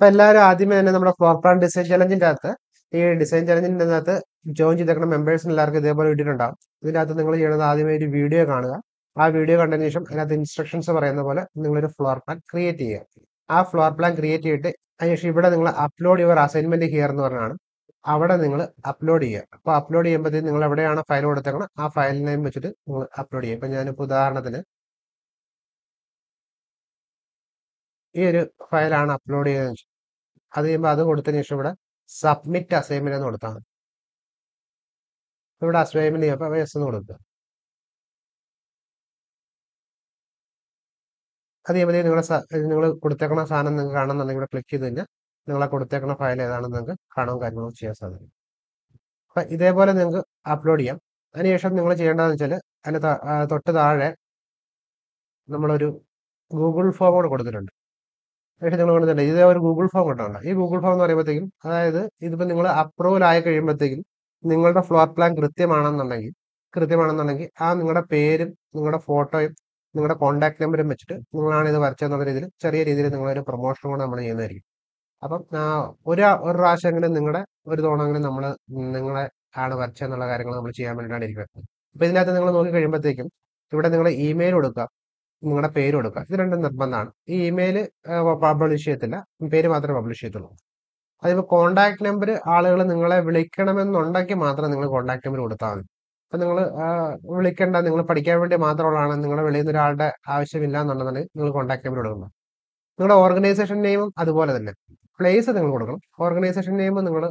അപ്പൊ എല്ലാവരും ആദ്യമേ തന്നെ നമ്മുടെ ഫ്ലോർ പ്ലാൻ ഡിസൈൻ ചലഞ്ചിന്റെ അകത്ത് ഈ ഡിസൈൻ ചലഞ്ചിന്റെ അകത്ത് ജോയിൻ ചെയ്തേക്കുന്ന മെമ്പേഴ്സിന് എല്ലാവർക്കും ഇതേപോലെ ഇട്ടിട്ടുണ്ടാവും ഇതിന്റെ അകത്ത് നിങ്ങൾ ചെയ്യണത് ആദ്യമേ ഒരു വീഡിയോ കാണുക ആ വീഡിയോ കണ്ടതിന് ശേഷം അതിനകത്ത് ഇൻസ്ട്രക്ഷൻസ് പറയുന്ന പോലെ നിങ്ങളൊരു ഫ്ലോർ പ്ലാൻ ക്രിയേറ്റ് ചെയ്യുക ആ ഫ്ലോർ പ്ലാൻ ക്രിയേറ്റ് ചെയ്തിട്ട് അതിനുശേഷം ഇവിടെ നിങ്ങൾ അപ്ലോഡ് യുവർ അസൈൻമെന്റ് ഹിയർ എന്ന് പറഞ്ഞാണ് അവിടെ നിങ്ങൾ അപ്ലോഡ് ചെയ്യുക അപ്പോൾ അപ്ലോഡ് ചെയ്യുമ്പോഴത്തേക്കും നിങ്ങൾ എവിടെയാണ് ഫയൽ കൊടുത്തേക്കണം ആ ഫയൽ നെയിം വെച്ചിട്ട് നിങ്ങൾ അപ്ലോഡ് ചെയ്യുക ഇപ്പം ഞാനിപ്പോൾ ഉദാഹരണത്തിന് ഈ ഒരു ഫയലാണ് അപ്ലോഡ് ചെയ്തതെന്ന് വെച്ചാൽ അത് ചെയ്യുമ്പോൾ അത് കൊടുത്തതിന് ശേഷം ഇവിടെ സബ്മിറ്റ് അസൈൻമെന്റ് എന്ന് കൊടുത്താൽ മതി ഇവിടെ അസൈൻമെന്റ് ചെയ്യുമ്പോൾ എസ് എന്ന് കൊടുക്കുക അത് ചെയ്യുമ്പോഴത്തേക്കും നിങ്ങളുടെ നിങ്ങൾ കൊടുത്തേക്കുന്ന സാധനം നിങ്ങൾക്ക് കാണുന്നുണ്ടെങ്കിൽ ഇവിടെ ക്ലിക്ക് ചെയ്ത് കഴിഞ്ഞാൽ നിങ്ങളെ കൊടുത്തേക്കുന്ന ഫയൽ ഏതാണെന്ന് നിങ്ങൾക്ക് കാണാൻ കാര്യങ്ങളും ചെയ്യാൻ സാധിക്കും അപ്പം ഇതേപോലെ നിങ്ങൾക്ക് അപ്ലോഡ് ചെയ്യാം അതിനുശേഷം നിങ്ങൾ ചെയ്യേണ്ടതെന്ന് വെച്ചാൽ അതിന് ത- ആ, തൊട്ട് താഴെ നമ്മളൊരു ഗൂഗിൾ ഫോം കൂടെ കൊടുത്തിട്ടുണ്ട് പക്ഷേ നിങ്ങൾ കൊടുത്തിട്ടുണ്ട് ഇതേ ഒരു ഗൂഗിൾ ഫോം കിട്ടുന്നുണ്ട് ഈ ഗൂഗിൾ ഫോം എന്ന് പറയുമ്പോഴത്തേക്കും അതായത് ഇതിപ്പോൾ നിങ്ങൾ അപ്രൂവൽ ആയി കഴിയുമ്പോഴത്തേക്കും നിങ്ങളുടെ ഫ്ലോർ പ്ലാൻ കൃത്യമാണെന്നുണ്ടെങ്കിൽ കൃത്യമാണെന്നുണ്ടെങ്കിൽ ആ നിങ്ങളുടെ പേരും നിങ്ങളുടെ ഫോട്ടോയും നിങ്ങളുടെ കോൺടാക്ട് നമ്പറും വെച്ചിട്ട് നിങ്ങളാണ് ഇത് വരച്ചതെന്നുള്ള രീതിയിൽ ചെറിയ രീതിയിൽ നിങ്ങളൊരു പ്രൊമോഷൻ കൂടെ നമ്മൾ ചെയ്യുന്നതായിരിക്കും അപ്പം ആ, ഒരു ഒരു പ്രാവശ്യമെങ്കിലും നിങ്ങളുടെ ഒരു തവണയെങ്കിലും നമ്മൾ നിങ്ങളെ ആണ് വരച്ചതെന്നുള്ള കാര്യങ്ങൾ നമ്മൾ ചെയ്യാൻ വേണ്ടിയിട്ടാണ് ഇരിക്കുന്നത് അപ്പോൾ ഇതിനകത്ത് നിങ്ങൾ നോക്കി കഴിയുമ്പോഴത്തേക്കും ഇവിടെ നിങ്ങൾ ഇമെയിൽ കൊടുക്കുക നിങ്ങളുടെ പേര് കൊടുക്കുക ഇത് രണ്ടും നിർബന്ധമാണ് ഈ ഇമെയിൽ പബ്ലിഷ് ചെയ്യത്തില്ല പേര് മാത്രമേ പബ്ലിഷ് ചെയ്യത്തുള്ളൂ അതിപ്പോൾ കോൺടാക്ട് നമ്പർ ആളുകൾ നിങ്ങളെ വിളിക്കണമെന്നുണ്ടെങ്കിൽ മാത്രം നിങ്ങൾ കോൺടാക്ട് നമ്പർ കൊടുത്താൽ മതി അപ്പം നിങ്ങൾ വിളിക്കേണ്ട നിങ്ങൾ പഠിക്കാൻ വേണ്ടി മാത്രമുള്ളതാണ് നിങ്ങളെ വെളിയിൽ നിന്ന് ഒരാളുടെ ആവശ്യമില്ല എന്നുണ്ടെന്നുണ്ടെങ്കിൽ നിങ്ങൾ കോൺടാക്ട് നമ്പർ കൊടുക്കണം നിങ്ങളുടെ ഓർഗനൈസേഷൻ നെയിമും അതുപോലെ തന്നെ പ്ലേസ് നിങ്ങൾ കൊടുക്കണം ഓർഗനൈസേഷൻ നെയിം നിങ്ങൾ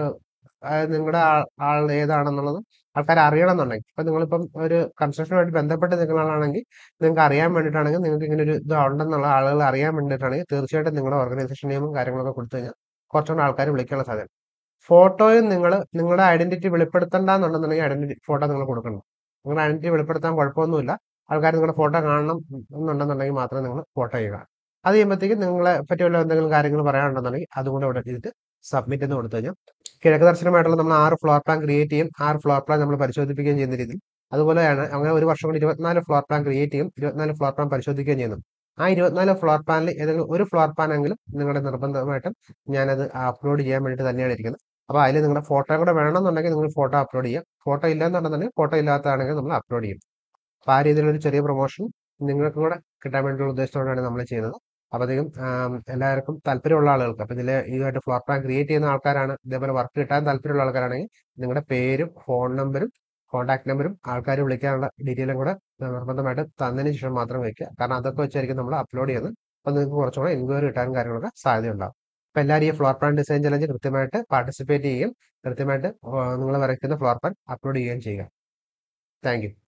നിങ്ങളുടെ ആൾ ഏതാണെന്നുള്ളത് ആൾക്കാർ അറിയണം എന്നുണ്ടെങ്കിൽ ഇപ്പം നിങ്ങളിപ്പം ഒരു കൺസ്ട്രക്ഷനുമായിട്ട് ബന്ധപ്പെട്ട് നിങ്ങളാണെങ്കിൽ നിങ്ങൾക്ക് അറിയാൻ വേണ്ടിയിട്ടാണെങ്കിൽ നിങ്ങൾക്ക് ഇങ്ങനെ ഒരു ഇത് ഉണ്ടെന്നുള്ള ആളുകൾ അറിയാൻ വേണ്ടിയിട്ടാണെങ്കിൽ തീർച്ചയായിട്ടും നിങ്ങളുടെ ഓർഗനൈസേഷൻ നെയിമും കാര്യങ്ങളൊക്കെ കൊടുത്തു കഴിഞ്ഞാൽ കുറച്ചുകൂടെ ആൾക്കാർ വിളിക്കാനുള്ള സാധ്യത ഫോട്ടോയും നിങ്ങൾ നിങ്ങളുടെ ഐഡന്റിറ്റി വെളിപ്പെടുത്തണ്ടെന്നുണ്ടെന്നുണ്ടെങ്കിൽ ഐഡന്റിറ്റി ഫോട്ടോ നിങ്ങൾ കൊടുക്കണം നിങ്ങളുടെ ഐഡന്റിറ്റി വെളിപ്പെടുത്താൻ കുഴപ്പമൊന്നുമില്ല ആൾക്കാർ നിങ്ങളുടെ ഫോട്ടോ കാണണം എന്നുണ്ടെന്നുണ്ടെങ്കിൽ മാത്രം നിങ്ങൾ ഫോട്ടോ ചെയ്യുക അത് ചെയ്യുമ്പോഴത്തേക്കും നിങ്ങളെ പറ്റിയുള്ള എന്തെങ്കിലും കാര്യങ്ങൾ പറയാനുണ്ടെന്നുണ്ടെങ്കിൽ അതും കൂടെ ഇവിടെ ചെയ്തിട്ട് സബ്മിറ്റ് എന്ന് കൊടുത്തു കഴിഞ്ഞാൽ കിഴക്ക് ദർശനമായിട്ടുള്ള നമ്മൾ ആറ് ഫ്ലോർ പ്ലാൻ ക്രിയേറ്റ് ചെയ്യും ആറ് ഫ്ലോർ പ്ലാൻ നമ്മൾ പരിശോധിപ്പിക്കുകയും ചെയ്യുന്ന രീതിയിൽ അതുപോലെയാണ് അങ്ങനെ ഒരു വർഷം കൊണ്ട് ഇരുപത്തിനാല് ഫ്ലോർ പ്ലാൻ ക്രിയേറ്റ് ചെയ്യും ഇരുപത്തിനാല് ഫ്ലോർ പ്ലാൻ പരിശോധിക്കുകയും ചെയ്യുന്നു ആ ഇരുപത്തിനാല് ഫ്ലോർ പ്ലാനിൽ ഏതെങ്കിലും ഒരു ഫ്ലോർ പ്ലാൻ എങ്കിലും നിങ്ങളുടെ നിർബന്ധമായിട്ടും ഞാനത് അപ്ലോഡ് ചെയ്യാൻ വേണ്ടിയിട്ട് തന്നെയാണ് ഇരിക്കുന്നത് അപ്പോൾ അതിൽ നിങ്ങളുടെ ഫോട്ടോ കൂടെ വേണമെന്നുണ്ടെങ്കിൽ നിങ്ങൾ ഫോട്ടോ അപ്ലോഡ് ചെയ്യാം ഫോട്ടോ ഇല്ലെന്നുണ്ടെന്നുണ്ടെങ്കിൽ ഫോട്ടോ ഇല്ലാത്തതാണെങ്കിൽ നമ്മൾ അപ്ലോഡ് ചെയ്യും അപ്പോൾ ആ രീതിയിലൊരു ചെറിയ പ്രൊമോഷൻ നിങ്ങൾക്കും കൂടെ കിട്ടാൻ വേണ്ടിയുള്ള ഉദ്ദേശത്തോടെയാണ് നമ്മൾ ചെയ്യുന്നത് അപ്പോഴത്തേക്കും എല്ലാവർക്കും താല്പര്യമുള്ള ആളുകൾക്ക് അപ്പോൾ ഇതിൽ ഇതുമായിട്ട് ഫ്ലോർ പ്ലാൻ ക്രിയേറ്റ് ചെയ്യുന്ന ആൾക്കാരാണ് ഇതേപോലെ വർക്ക് കിട്ടാൻ താല്പര്യമുള്ള ആൾക്കാരാണെങ്കിൽ നിങ്ങളുടെ പേരും ഫോൺ നമ്പരും കോൺടാക്ട് നമ്പരും ആൾക്കാർ വിളിക്കാനുള്ള ഡീറ്റെയിലും കൂടെ നിർബന്ധമായിട്ട് തന്നതിന് ശേഷം മാത്രം വയ്ക്കുക കാരണം അതൊക്കെ വെച്ചായിരിക്കും നമ്മൾ അപ്ലോഡ് ചെയ്യുന്നത് അപ്പോൾ നിങ്ങൾക്ക് കുറച്ചുകൂടെ എൻക്വയറി കിട്ടാനും കാര്യങ്ങളൊക്കെ സാധ്യതയുണ്ടാവും അപ്പോൾ എല്ലാവരും ഈ ഫ്ലോർ പ്ലാൻ ഡിസൈൻ ചലഞ്ച് കൃത്യമായിട്ട് പാർട്ടിസിപ്പേറ്റ് ചെയ്യുകയും കൃത്യമായിട്ട് നിങ്ങൾ വരയ്ക്കുന്ന ഫ്ലോർ പ്ലാൻ അപ്ലോഡ് ചെയ്യുകയും ചെയ്യുക താങ്ക് യു